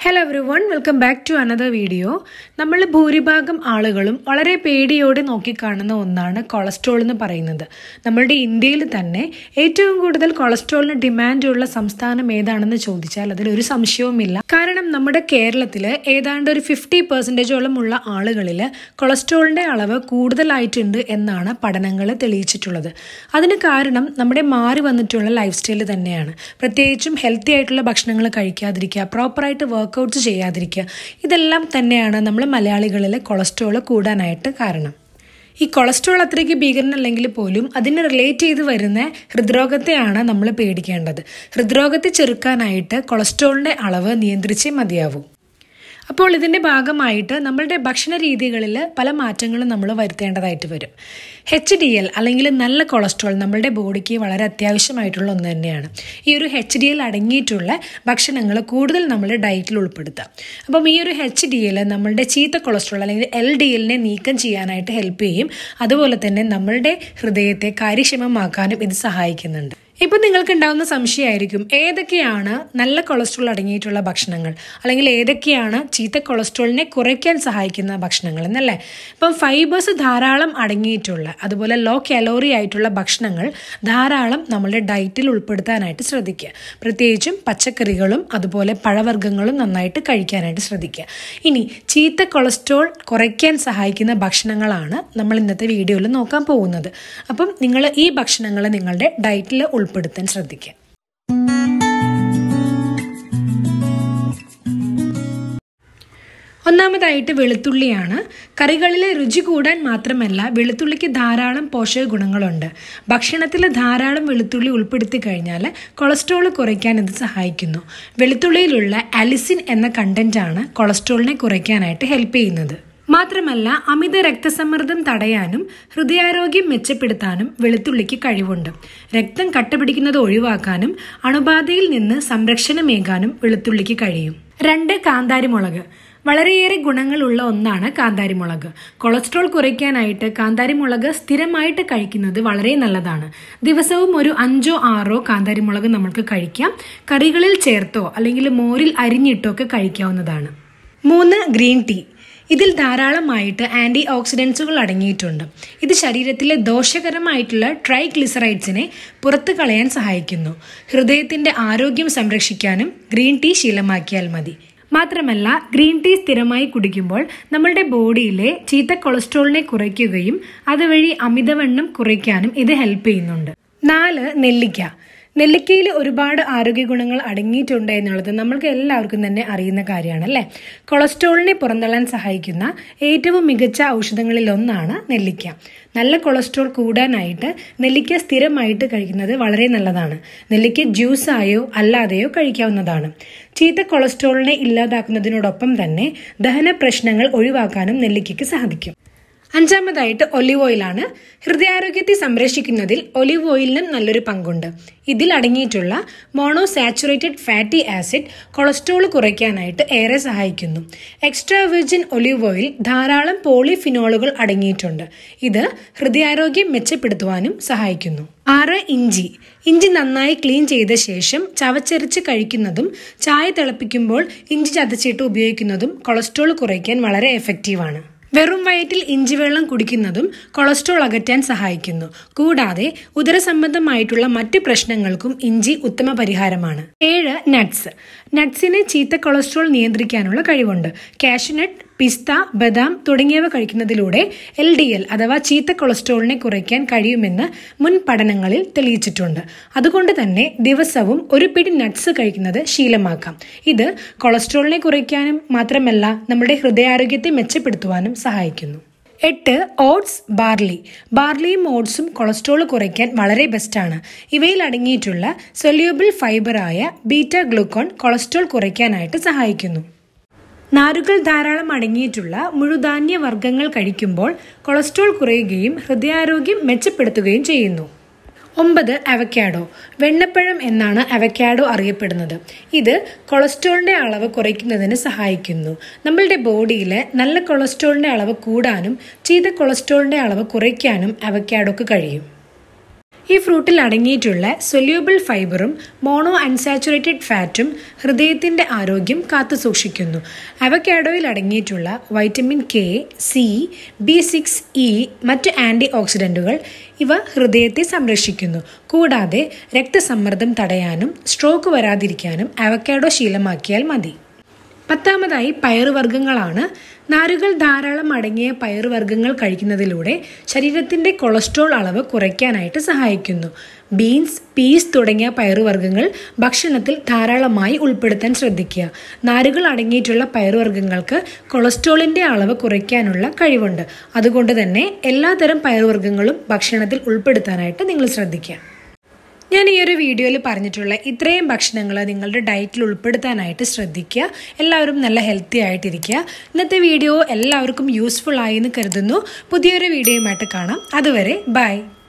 hello everyone welcome back to another video നമ്മൾ ഭൂരിഭാഗം ആളുകളും വളരെ പേടിയോടെ നോക്കിക്കാണുന്ന ഒന്നാണ് കൊളസ്ട്രോൾ എന്ന് പറയുന്നത് നമ്മളുടെ ഇന്ത്യയിൽ തന്നെ ഏറ്റവും കൂടുതൽ കൊളസ്ട്രോളിന് ഡിമാൻഡുള്ള സംസ്ഥാനം ഏതാണെന്ന് ചോദിച്ചാൽ അതിലൊരു സംശയവുമില്ല കാരണം നമ്മുടെ കേരളത്തിൽ ഏതാണ്ട് ഒരു ഫിഫ്റ്റി പെർസെൻറ്റേജോളം ഉള്ള ആളുകളിൽ കൊളസ്ട്രോളിൻ്റെ അളവ് കൂടുതലായിട്ടുണ്ട് എന്നാണ് പഠനങ്ങൾ തെളിയിച്ചിട്ടുള്ളത് അതിന് കാരണം നമ്മുടെ മാറി വന്നിട്ടുള്ള ലൈഫ് സ്റ്റൈൽ തന്നെയാണ് പ്രത്യേകിച്ചും ഹെൽത്തി ആയിട്ടുള്ള ഭക്ഷണങ്ങൾ കഴിക്കാതിരിക്കുക പ്രോപ്പറായിട്ട് വർക്കൗട്ട്സ് ചെയ്യാതിരിക്കുക ഇതെല്ലാം തന്നെയാണ് നമ്മൾ മലയാളികളിലെ കൊളസ്ട്രോൾ കൂടാനായിട്ട് കാരണം ഈ കൊളസ്ട്രോൾ അത്രയ്ക്ക് ഭീകരനല്ലെങ്കിൽ പോലും അതിന് റിലേറ്റ് ചെയ്ത് വരുന്ന ഹൃദ്രോഗത്തെയാണ് നമ്മൾ പേടിക്കേണ്ടത് ഹൃദ്രോഗത്തെ ചെറുക്കാനായിട്ട് കൊളസ്ട്രോളിൻ്റെ അളവ് നിയന്ത്രിച്ചേ മതിയാവൂ അപ്പോൾ ഇതിൻ്റെ ഭാഗമായിട്ട് നമ്മളുടെ ഭക്ഷണ രീതികളിൽ പല മാറ്റങ്ങളും നമ്മൾ വരുത്തേണ്ടതായിട്ട് വരും എച്ച് ഡി എൽ അല്ലെങ്കിൽ നല്ല കൊളസ്ട്രോൾ നമ്മളുടെ ബോഡിക്ക് വളരെ അത്യാവശ്യമായിട്ടുള്ള ഒന്ന് തന്നെയാണ് ഈ ഒരു എച്ച് ഡി എൽ അടങ്ങിയിട്ടുള്ള ഭക്ഷണങ്ങൾ കൂടുതൽ നമ്മൾ ഡയറ്റിൽ ഉൾപ്പെടുത്താം അപ്പം ഈ ഒരു എച്ച് ഡി എൽ നമ്മളുടെ ചീത്ത കൊളസ്ട്രോൾ അല്ലെങ്കിൽ എൽ ഡി എല്ലിനെ നീക്കം ചെയ്യാനായിട്ട് ഹെൽപ്പ് ചെയ്യും അതുപോലെ തന്നെ നമ്മളുടെ ഹൃദയത്തെ കാര്യക്ഷമമാക്കാനും ഇത് സഹായിക്കുന്നുണ്ട് ഇപ്പം നിങ്ങൾക്ക് ഉണ്ടാകുന്ന സംശയമായിരിക്കും ഏതൊക്കെയാണ് നല്ല കൊളസ്ട്രോൾ അടങ്ങിയിട്ടുള്ള ഭക്ഷണങ്ങൾ അല്ലെങ്കിൽ ഏതൊക്കെയാണ് ചീത്ത കൊളസ്ട്രോളിനെ കുറയ്ക്കാൻ സഹായിക്കുന്ന ഭക്ഷണങ്ങൾ എന്നല്ലേ ഇപ്പം ഫൈബേഴ്സ് ധാരാളം അടങ്ങിയിട്ടുള്ള അതുപോലെ ലോ കാലോറി ആയിട്ടുള്ള ഭക്ഷണങ്ങൾ ധാരാളം നമ്മളുടെ ഡയറ്റിൽ ഉൾപ്പെടുത്താനായിട്ട് ശ്രദ്ധിക്കുക പ്രത്യേകിച്ചും പച്ചക്കറികളും അതുപോലെ പഴവർഗ്ഗങ്ങളും നന്നായിട്ട് കഴിക്കാനായിട്ട് ശ്രദ്ധിക്കുക ഇനി ചീത്ത കൊളസ്ട്രോൾ കുറയ്ക്കാൻ സഹായിക്കുന്ന ഭക്ഷണങ്ങളാണ് നമ്മൾ ഇന്നത്തെ വീഡിയോയിൽ നോക്കാൻ പോകുന്നത് അപ്പം നിങ്ങൾ ഈ ഭക്ഷണങ്ങൾ നിങ്ങളുടെ ഡയറ്റിൽ ഉൾപ്പെടുത്താൻ ശ്രദ്ധിക്കുക ഒന്നാമതായിട്ട് വെളുത്തുള്ളിയാണ് കറികളിലെ രുചി കൂടാൻ മാത്രമല്ല വെളുത്തുള്ളിക്ക് ധാരാളം പോഷക ഗുണങ്ങളുണ്ട് ഭക്ഷണത്തിൽ ധാരാളം വെളുത്തുള്ളി ഉൾപ്പെടുത്തി കഴിഞ്ഞാൽ കൊളസ്ട്രോൾ കുറയ്ക്കാൻ ഇത് സഹായിക്കുന്നു വെളുത്തുള്ളിയിലുള്ള അലിസിൻ എന്ന കണ്ടന്റാണ് കൊളസ്ട്രോളിനെ കുറയ്ക്കാനായിട്ട് ഹെൽപ്പ് ചെയ്യുന്നത് മാത്രമല്ല അമിത രക്തസമ്മർദ്ദം തടയാനും ഹൃദയാരോഗ്യം മെച്ചപ്പെടുത്താനും വെളുത്തുള്ളിക്ക് കഴിവുണ്ട് രക്തം കട്ടപിടിക്കുന്നത് ഒഴിവാക്കാനും അണുബാധയിൽ നിന്ന് സംരക്ഷണമേകാനും വെളുത്തുള്ളിക്ക് കഴിയും രണ്ട് കാന്താരിമുളക് വളരെയേറെ ഗുണങ്ങളുള്ള ഒന്നാണ് കാന്താരിമുളക് കൊളസ്ട്രോൾ കുറയ്ക്കാനായിട്ട് കാന്താരിമുളക് സ്ഥിരമായിട്ട് കഴിക്കുന്നത് വളരെ നല്ലതാണ് ദിവസവും ഒരു അഞ്ചോ ആറോ കാന്താരിമുളക് നമുക്ക് കഴിക്കാം കറികളിൽ ചേർത്തോ അല്ലെങ്കിൽ മോരിൽ അരിഞ്ഞിട്ടോ ഒക്കെ കഴിക്കാവുന്നതാണ് മൂന്ന് ഗ്രീൻ ടീ ഇതിൽ ധാരാളമായിട്ട് ആൻറ്റി ഓക്സിഡൻസുകൾ അടങ്ങിയിട്ടുണ്ട് ഇത് ശരീരത്തിലെ ദോഷകരമായിട്ടുള്ള ട്രൈഗ്ലിസറൈഡ്സിനെ പുറത്തു കളയാൻ സഹായിക്കുന്നു ഹൃദയത്തിൻ്റെ ആരോഗ്യം സംരക്ഷിക്കാനും ഗ്രീൻ ടീ ശീലമാക്കിയാൽ മതി മാത്രമല്ല ഗ്രീൻ ടീ സ്ഥിരമായി കുടിക്കുമ്പോൾ നമ്മളുടെ ബോഡിയിലെ ചീത്ത കൊളസ്ട്രോളിനെ കുറയ്ക്കുകയും അതുവഴി അമിതവണ്ണം കുറയ്ക്കാനും ഇത് ഹെൽപ്പ് ചെയ്യുന്നുണ്ട് നാല് നെല്ലിക്ക നെല്ലിക്കയിൽ ഒരുപാട് ആരോഗ്യ ഗുണങ്ങൾ അടങ്ങിയിട്ടുണ്ട് എന്നുള്ളത് നമ്മൾക്ക് എല്ലാവർക്കും തന്നെ അറിയുന്ന കാര്യമാണ് അല്ലേ കൊളസ്ട്രോളിനെ പുറന്തള്ളാൻ സഹായിക്കുന്ന ഏറ്റവും മികച്ച ഔഷധങ്ങളിൽ ഒന്നാണ് നെല്ലിക്ക നല്ല കൊളസ്ട്രോൾ കൂടാനായിട്ട് നെല്ലിക്ക സ്ഥിരമായിട്ട് കഴിക്കുന്നത് വളരെ നല്ലതാണ് നെല്ലിക്ക ജ്യൂസായോ അല്ലാതെയോ കഴിക്കാവുന്നതാണ് ചീത്ത കൊളസ്ട്രോളിനെ ഇല്ലാതാക്കുന്നതിനോടൊപ്പം തന്നെ ദഹന പ്രശ്നങ്ങൾ ഒഴിവാക്കാനും നെല്ലിക്കയ്ക്ക് സാധിക്കും അഞ്ചാമതായിട്ട് ഒലിവ് ഓയിലാണ് ഹൃദയാരോഗ്യത്തെ സംരക്ഷിക്കുന്നതിൽ ഒലിവ് ഓയിലിനും നല്ലൊരു പങ്കുണ്ട് ഇതിൽ അടങ്ങിയിട്ടുള്ള mono saturated fatty acid cholesterol കുറയ്ക്കാനായിട്ട് ഏറെ സഹായിക്കുന്നു എക്സ്ട്രാ വിർജിൻ ഒലിവ് ഓയിൽ ധാരാളം പോളിഫിനോളുകൾ അടങ്ങിയിട്ടുണ്ട് ഇത് ഹൃദയാരോഗ്യം മെച്ചപ്പെടുത്തുവാനും സഹായിക്കുന്നു ആറ് ഇഞ്ചി ഇഞ്ചി നന്നായി ക്ലീൻ ചെയ്ത ശേഷം ചവച്ചരച്ച് കഴിക്കുന്നതും ചായ തിളപ്പിക്കുമ്പോൾ ഇഞ്ചി ചതച്ചിട്ട് ഉപയോഗിക്കുന്നതും കൊളസ്ട്രോൾ കുറയ്ക്കാൻ വളരെ എഫക്റ്റീവാണ് വെറും വയറ്റിൽ ഇഞ്ചിവെള്ളം കുടിക്കുന്നതും കൊളസ്ട്രോൾ അകറ്റാൻ സഹായിക്കുന്നു കൂടാതെ ഉദരസംബന്ധമായിട്ടുള്ള മറ്റ് പ്രശ്നങ്ങൾക്കും ഇഞ്ചി ഉത്തമ പരിഹാരമാണ് ഏഴ് നട്ട്സ് നട്ട്സിന് ചീത്ത കൊളസ്ട്രോൾ നിയന്ത്രിക്കാനുള്ള കഴിവുണ്ട് കാഷ്നട്ട് പിസ്ത ബദാം തുടങ്ങിയവ കഴിക്കുന്നതിലൂടെ എൽ ഡി എൽ അഥവാ ചീത്ത കൊളസ്ട്രോളിനെ കുറയ്ക്കാൻ കഴിയുമെന്ന് മുൻ പഠനങ്ങളിൽ തെളിയിച്ചിട്ടുണ്ട് അതുകൊണ്ട് തന്നെ ദിവസവും ഒരു പിടി നട്ട്സ് കഴിക്കുന്നത് ശീലമാക്കാം ഇത് കൊളസ്ട്രോളിനെ കുറയ്ക്കാനും മാത്രമല്ല നമ്മുടെ ഹൃദയാരോഗ്യത്തെ മെച്ചപ്പെടുത്തുവാനും സഹായിക്കുന്നു എട്ട് ഓട്സ് ബാർലി ബാർലിയും ഓട്സും കൊളസ്ട്രോൾ കുറയ്ക്കാൻ വളരെ ബെസ്റ്റാണ് ഇവയിൽ അടങ്ങിയിട്ടുള്ള സൊല്യൂബിൾ ഫൈബറായ ബീറ്റ ഗ്ലൂക്കോൺ കൊളസ്ട്രോൾ കുറയ്ക്കാനായിട്ട് സഹായിക്കുന്നു നാരുകൾ ധാരാളം അടങ്ങിയിട്ടുള്ള മുഴുധാന്യ വർഗ്ഗങ്ങൾ കഴിക്കുമ്പോൾ കൊളസ്ട്രോൾ കുറയുകയും ഹൃദയാരോഗ്യം മെച്ചപ്പെടുത്തുകയും ചെയ്യുന്നു ഒമ്പത് അവക്കാഡോ വെണ്ണപ്പഴം എന്നാണ് അവക്കാഡോ അറിയപ്പെടുന്നത് ഇത് കൊളസ്ട്രോളിന്റെ അളവ് കുറയ്ക്കുന്നതിന് സഹായിക്കുന്നു നമ്മളുടെ ബോഡിയിൽ നല്ല കൊളസ്ട്രോളിന്റെ അളവ് കൂടാനും ചീത്ത കൊളസ്ട്രോളിന്റെ അളവ് കുറയ്ക്കാനും അവക്കാഡോക്ക് കഴിയും ഈ ഫ്രൂട്ടിൽ അടങ്ങിയിട്ടുള്ള സൊല്യൂബിൾ ഫൈബറും മോണോ അൺസാച്ചുറേറ്റഡ് ഫാറ്റും ഹൃദയത്തിൻ്റെ ആരോഗ്യം കാത്തു സൂക്ഷിക്കുന്നു അവക്കാഡോയിൽ അടങ്ങിയിട്ടുള്ള vitamin K C B six E മറ്റ് ആൻറ്റി ഓക്സിഡൻറ്റുകൾ ഇവ ഹൃദയത്തെ സംരക്ഷിക്കുന്നു കൂടാതെ രക്തസമ്മർദ്ദം തടയാനും സ്ട്രോക്ക് വരാതിരിക്കാനും അവക്കാഡോ ശീലമാക്കിയാൽ മതി പത്താമതായി പയറുവർഗ്ഗങ്ങളാണ് നാരുകൾ ധാരാളം അടങ്ങിയ പയറുവർഗ്ഗങ്ങൾ കഴിക്കുന്നതിലൂടെ ശരീരത്തിൻ്റെ കൊളസ്ട്രോൾ അളവ് കുറയ്ക്കാനായിട്ട് സഹായിക്കുന്നു ബീൻസ് പീസ് തുടങ്ങിയ പയറുവർഗ്ഗങ്ങൾ ഭക്ഷണത്തിൽ ധാരാളമായി ഉൾപ്പെടുത്താൻ ശ്രദ്ധിക്കുക നാരുകൾ അടങ്ങിയിട്ടുള്ള പയറുവർഗ്ഗങ്ങൾക്ക് കൊളസ്ട്രോളിൻ്റെ അളവ് കുറയ്ക്കാനുള്ള കഴിവുണ്ട് അതുകൊണ്ട് തന്നെ എല്ലാതരം പയറുവർഗ്ഗങ്ങളും ഭക്ഷണത്തിൽ ഉൾപ്പെടുത്താനായിട്ട് നിങ്ങൾ ശ്രദ്ധിക്കുക ഞാൻ ഈ ഒരു വീഡിയോയിൽ പറഞ്ഞിട്ടുള്ള ഇത്രയും ഭക്ഷണങ്ങൾ നിങ്ങളുടെ ഡയറ്റിൽ ഉൾപ്പെടുത്താനായിട്ട് ശ്രദ്ധിക്കുക എല്ലാവരും നല്ല ഹെൽത്തി ആയിട്ടിരിക്കുക ഇന്നത്തെ വീഡിയോ എല്ലാവർക്കും യൂസ്ഫുൾ ആയി എന്ന് കരുതുന്നു പുതിയൊരു വീഡിയോയുമായിട്ട് കാണാം അതുവരെ ബൈ